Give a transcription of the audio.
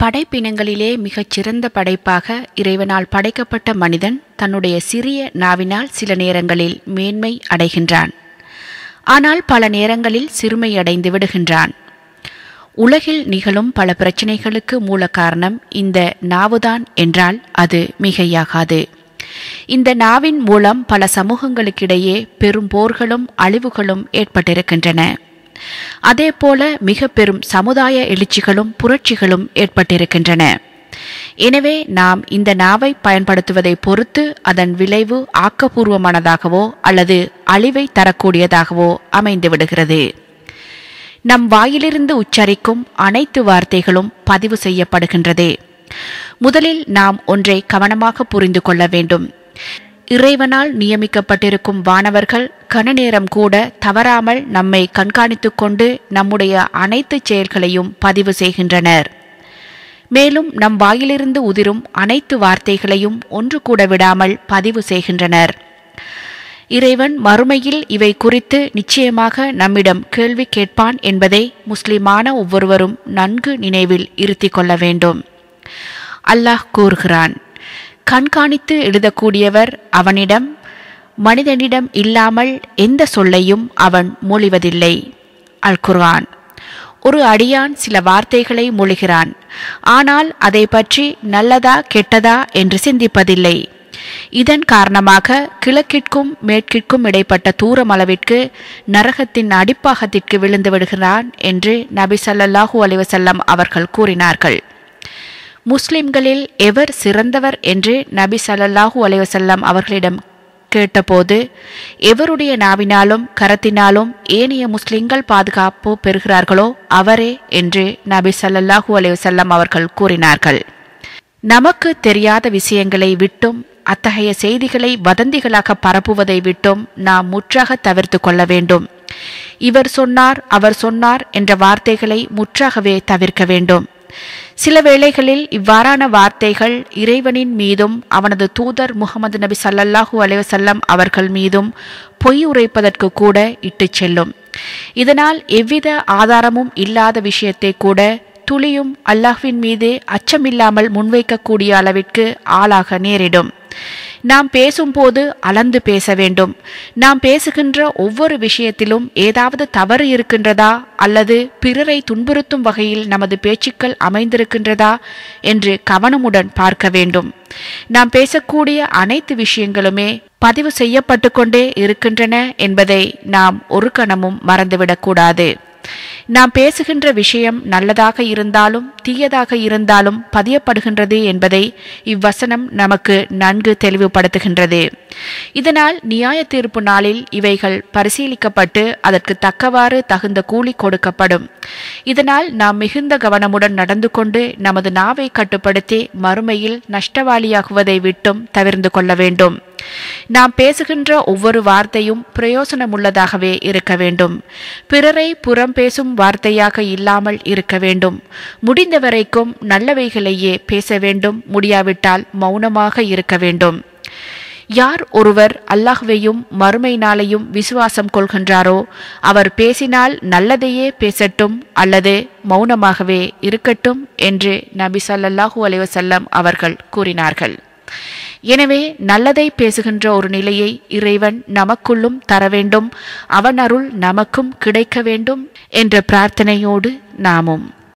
படைப்பினங்களிலே மிகச் சிறந்த படைப்பாக இறைவனால் படைக்கப்பட்ட மனிதன் தன்னுடைய சிறிய நாவினால் சில நேரங்களில் மேன்மை அடைகின்றான் ஆனால் பல நேரங்களில் சிறுமை அடைந்து விடுகின்றான் உலகில் நிகழும் பல பிரச்சனைகளுக்கு மூல காரணம் இந்த நாவுதான் என்றால் அது மிகையாகாது இந்த நாவின் மூலம் பல சமூகங்களுக்கிடையே பெரும் போர்களும் அழிவுகளும் ஏற்பட்டிருக்கின்றன அதேபோல மிக பெரும் சமுதாய எழுச்சிகளும் புரட்சிகளும் ஏற்பட்டிருக்கின்றன எனவே நாம் இந்த நாவை பயன்படுத்துவதை பொறுத்து அதன் விளைவு ஆக்கப்பூர்வமானதாகவோ அல்லது அழிவை தரக்கூடியதாகவோ அமைந்து விடுகிறது நம் வாயிலிருந்து உச்சரிக்கும் அனைத்து வார்த்தைகளும் பதிவு செய்யப்படுகின்றது முதலில் நாம் ஒன்றை கவனமாக புரிந்து கொள்ள வேண்டும் இறைவனால் நியமிக்கப்பட்டிருக்கும் வானவர்கள் கணநேரம் கூட தவறாமல் நம்மை கண்காணித்துக் கொண்டு நம்முடைய அனைத்து செயல்களையும் பதிவு செய்கின்றனர் மேலும் நம் வாயிலிருந்து உதிரும் அனைத்து வார்த்தைகளையும் ஒன்று கூட விடாமல் பதிவு செய்கின்றனர் இறைவன் மறுமையில் இவை குறித்து நிச்சயமாக நம்மிடம் கேள்வி கேட்பான் என்பதை முஸ்லிமான ஒவ்வொருவரும் நன்கு நினைவில் இருத்திக் கொள்ள வேண்டும் அல்லாஹ் கூறுகிறான் கண்காணித்து எழுதக்கூடியவர் அவனிடம் மனிதனிடம் இல்லாமல் எந்த சொல்லையும் அவன் மொழிவதில்லை அல் குர்ஆன் ஒரு அடியான் சில வார்த்தைகளை மொழிகிறான் ஆனால் அதை பற்றி நல்லதா கெட்டதா என்று சிந்திப்பதில்லை இதன் காரணமாக கிழக்கிற்கும் மேற்கிற்கும் இடைப்பட்ட தூரம் அளவிற்கு நரகத்தின் அடிப்பாகத்திற்கு விழுந்து விடுகிறான் என்று நபி சல்லல்லாஹூ அலிவசல்லம் அவர்கள் கூறினார்கள் முஸ்லிம்களில் எவர் சிறந்தவர் என்று நபி சல்லல்லாஹூ அலைவசல்லம் அவர்களிடம் கேட்டபோது எவருடைய நாவினாலும் கரத்தினாலும் ஏனைய முஸ்லிம்கள் பாதுகாப்பு பெறுகிறார்களோ அவரே என்று நபி சல்லல்லாஹூ அலைவசல்லம் அவர்கள் கூறினார்கள் நமக்கு தெரியாத விஷயங்களை விட்டும் அத்தகைய செய்திகளை வதந்திகளாக பரப்புவதை விட்டும் நாம் முற்றாக தவிர்த்து கொள்ள வேண்டும் இவர் சொன்னார் அவர் சொன்னார் என்ற வார்த்தைகளை முற்றாகவே தவிர்க்க வேண்டும் சில வேளைகளில் இவ்வாறான வார்த்தைகள் இறைவனின் மீதும் அவனது தூதர் முகமது நபி சல்லல்லாஹூ அலைவசல்லம் அவர்கள் மீதும் பொய் உரைப்பதற்கு கூட இட்டுச் செல்லும் இதனால் எவ்வித ஆதாரமும் இல்லாத விஷயத்தை கூட துளியும் அல்லாஹ்வின் மீது அச்சமில்லாமல் முன்வைக்கக்கூடிய அளவிற்கு ஆளாக நேரிடும் நாம் பேசும்போது அளந்து பேச வேண்டும் நாம் பேசுகின்ற ஒவ்வொரு விஷயத்திலும் ஏதாவது தவறு இருக்கின்றதா அல்லது பிறரை துன்புறுத்தும் வகையில் நமது பேச்சுக்கள் அமைந்திருக்கின்றதா என்று கவனமுடன் பார்க்க வேண்டும் நாம் பேசக்கூடிய அனைத்து விஷயங்களுமே பதிவு செய்யப்பட்டு கொண்டே இருக்கின்றன என்பதை நாம் ஒரு கணமும் மறந்துவிடக்கூடாது நாம் பேசுகின்ற விஷயம் நல்லதாக இருந்தாலும் தீயதாக இருந்தாலும் பதியப்படுகின்றது என்பதை இவ்வசனம் நமக்கு நன்கு தெளிவுபடுத்துகின்றது இதனால் நியாய தீர்ப்பு நாளில் இவைகள் பரிசீலிக்கப்பட்டு அதற்கு தக்கவாறு தகுந்த கூலி கொடுக்கப்படும் இதனால் நாம் மிகுந்த கவனமுடன் நடந்து கொண்டு நமது நாவை கட்டுப்படுத்தி மறுமையில் நஷ்டவாளியாகுவதை விட்டும் தவிர்ந்து கொள்ள வேண்டும் நாம் பேசுகின்ற ஒவ்வொரு வார்த்தையும் பிரயோசனமுள்ளதாகவே இருக்க வேண்டும் பிறரை புறம் பேசும் வார்த்தையாக இல்லாமல் இருக்க வேண்டும் முடிந்த வரைக்கும் நல்லவைகளையே பேச வேண்டும் முடியாவிட்டால் மௌனமாக இருக்க வேண்டும் யார் ஒருவர் அல்லாஹ்வையும் மறுமை நாளையும் விசுவாசம் கொள்கின்றாரோ அவர் பேசினால் நல்லதையே பேசட்டும் அல்லது மௌனமாகவே இருக்கட்டும் என்று நபி சல்லல்லாஹூ அலைவசல்லம் அவர்கள் கூறினார்கள் எனவே நல்லதை பேசுகின்ற ஒரு நிலையை இறைவன் நமக்குள்ளும் தர வேண்டும் அவன் அருள் நமக்கும் கிடைக்க வேண்டும் என்ற பிரார்த்தனையோடு நாமும்